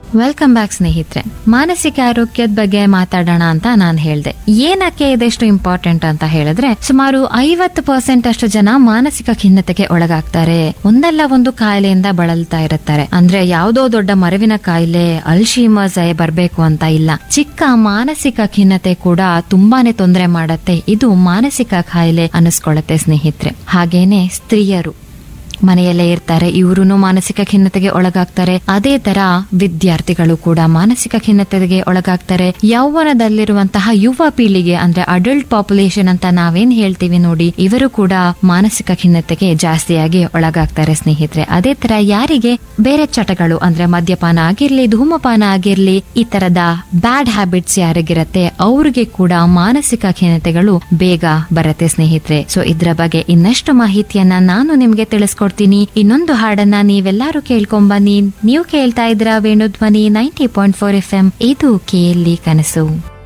welcome back ಸ್ನೇಹಿತರೆ ಮಾನಸಿಕ ಆರೋಗ್ಯದ ಬಗ್ಗೆ ಮಾತಾಡೋಣ ಅಂತ ನಾನು ಹೇಳ್ದೆ ಏನಕ್ಕೆ ಇದೆಷ್ಟು ಇಂಪಾರ್ಟೆಂಟ್ ಅಂತ ಹೇಳಿದ್ರೆ ಸುಮಾರು ಐವತ್ತು ಪರ್ಸೆಂಟ್ ಅಷ್ಟು ಜನ ಮಾನಸಿಕ ಖಿನ್ನತೆಗೆ ಒಳಗಾಗ್ತಾರೆ ಒಂದಲ್ಲ ಒಂದು ಕಾಯಿಲೆಯಿಂದ ಬಳಲ್ತಾ ಇರುತ್ತಾರೆ ಅಂದ್ರೆ ಯಾವುದೋ ದೊಡ್ಡ ಮರವಿನ ಕಾಯಿಲೆ ಅಲ್ಶೀಮರ್ಸ್ ಬರ್ಬೇಕು ಅಂತ ಇಲ್ಲ ಚಿಕ್ಕ ಮಾನಸಿಕ ಖಿನ್ನತೆ ಕೂಡ ತುಂಬಾನೇ ತೊಂದರೆ ಮಾಡತ್ತೆ ಇದು ಮಾನಸಿಕ ಕಾಯಿಲೆ ಅನಿಸ್ಕೊಳ್ಳುತ್ತೆ ಸ್ನೇಹಿತರೆ ಹಾಗೇನೆ ಸ್ತ್ರೀಯರು ಮನೆಯಲ್ಲೇ ಇರ್ತಾರೆ ಇವರು ಮಾನಸಿಕ ಖಿನ್ನತೆಗೆ ಒಳಗಾಗ್ತಾರೆ ಅದೇ ತರ ವಿದ್ಯಾರ್ಥಿಗಳು ಕೂಡ ಮಾನಸಿಕ ಖಿನ್ನತೆಗೆ ಒಳಗಾಗ್ತಾರೆ ಯೌವನದಲ್ಲಿರುವಂತಹ ಯುವ ಪೀಳಿಗೆ ಅಂದ್ರೆ ಅಡಲ್ಟ್ ಪಾಪ್ಯುಲೇಷನ್ ಅಂತ ನಾವೇನ್ ಹೇಳ್ತೀವಿ ನೋಡಿ ಇವರು ಕೂಡ ಮಾನಸಿಕ ಖಿನ್ನತೆಗೆ ಜಾಸ್ತಿಯಾಗಿ ಒಳಗಾಗ್ತಾರೆ ಸ್ನೇಹಿತರೆ ಅದೇ ತರ ಯಾರಿಗೆ ಬೇರೆ ಚಟಗಳು ಅಂದ್ರೆ ಮದ್ಯಪಾನ ಆಗಿರ್ಲಿ ಧೂಮಪಾನ ಆಗಿರ್ಲಿ ಈ ತರದ ಬ್ಯಾಡ್ ಹ್ಯಾಬಿಟ್ಸ್ ಯಾರಿಗಿರತ್ತೆ ಅವ್ರಿಗೆ ಕೂಡ ಮಾನಸಿಕ ಖಿನ್ನತೆಗಳು ಬೇಗ ಬರತ್ತೆ ಸ್ನೇಹಿತರೆ ಸೊ ಇದ್ರ ಬಗ್ಗೆ ಇನ್ನಷ್ಟು ಮಾಹಿತಿಯನ್ನ ನಾನು ನಿಮ್ಗೆ ತಿಳಿಸ್ಕೊಡ್ತೀನಿ ಇನ್ನೊಂದು ಹಾಡನ್ನ ನೀವೆಲ್ಲರೂ ಕೇಳ್ಕೊಂಬನ್ನಿ ನೀವು ಕೇಳ್ತಾ ಇದ್ರ Venudhwani ninety point four F M ಇದು ಕೆಎಲ್ಲಿ ಕನಸು